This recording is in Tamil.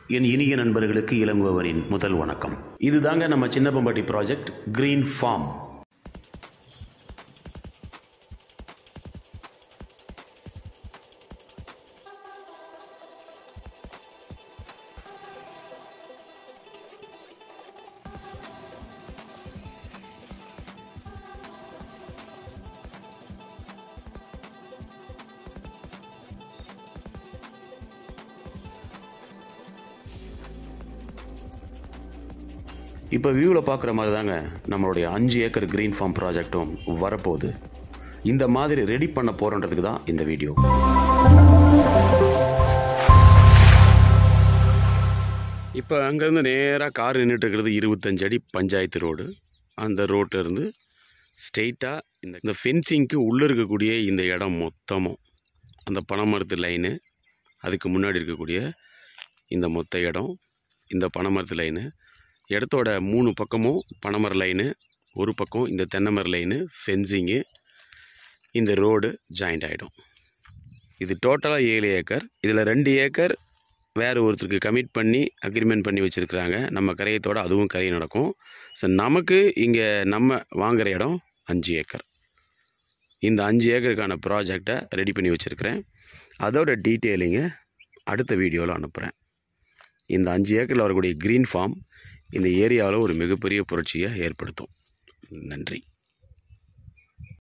என் இனிய நண்பர்களுக்கு இளங்குவவரின் முதல் வணக்கம் இதுதாங்க நம்ம சின்னப்பம்பட்டி ப்ராஜெக்ட் கிரீன் ஃபார்ம் இப்போ வியூவில் பார்க்குற மாதிரி தாங்க நம்மளுடைய அஞ்சு ஏக்கர் கிரீன் ஃபார்ம் ப்ராஜெக்ட்டும் வரப்போகுது இந்த மாதிரி ரெடி பண்ண போகிறன்றதுக்கு தான் இந்த வீடியோ இப்போ அங்கேருந்து நேராக கார் நின்றுட்டு இருக்கிறது இருபத்தஞ்சு அடி பஞ்சாயத்து ரோடு அந்த ரோட்டில் இருந்து ஸ்ட்ரெயிட்டாக இந்த இந்த ஃபென்சிங்க்கு உள்ளே இருக்கக்கூடிய இந்த இடம் மொத்தமும் அந்த பனைமரத்து லைனு அதுக்கு முன்னாடி இருக்கக்கூடிய இந்த மொத்த இடம் இந்த பனைமரத்து லைனு இடத்தோட மூணு பக்கமும் பனைமர லைனு ஒரு பக்கம் இந்த தென்னைமர லைனு ஃபென்சிங்கு இந்த ரோடு ஜாயிண்ட் ஆகிடும் இது டோட்டலாக ஏழு ஏக்கர் இதில் ரெண்டு ஏக்கர் வேறு ஒருத்தருக்கு கமிட் பண்ணி அக்ரிமெண்ட் பண்ணி வச்சுருக்குறாங்க நம்ம கரையத்தோட அதுவும் கரையை நடக்கும் ஸோ நமக்கு இங்கே நம்ம வாங்குகிற இடம் அஞ்சு ஏக்கர் இந்த அஞ்சு ஏக்கருக்கான ப்ராஜெக்டை ரெடி பண்ணி வச்சுருக்கிறேன் அதோட டீட்டெயிலிங்கை அடுத்த வீடியோவில் அனுப்புகிறேன் இந்த அஞ்சு ஏக்கரில் வரக்கூடிய க்ரீன் ஃபார்ம் இந்த ஏரியாவில் ஒரு மிகப்பெரிய புரட்சியை ஏற்படுத்தும் நன்றி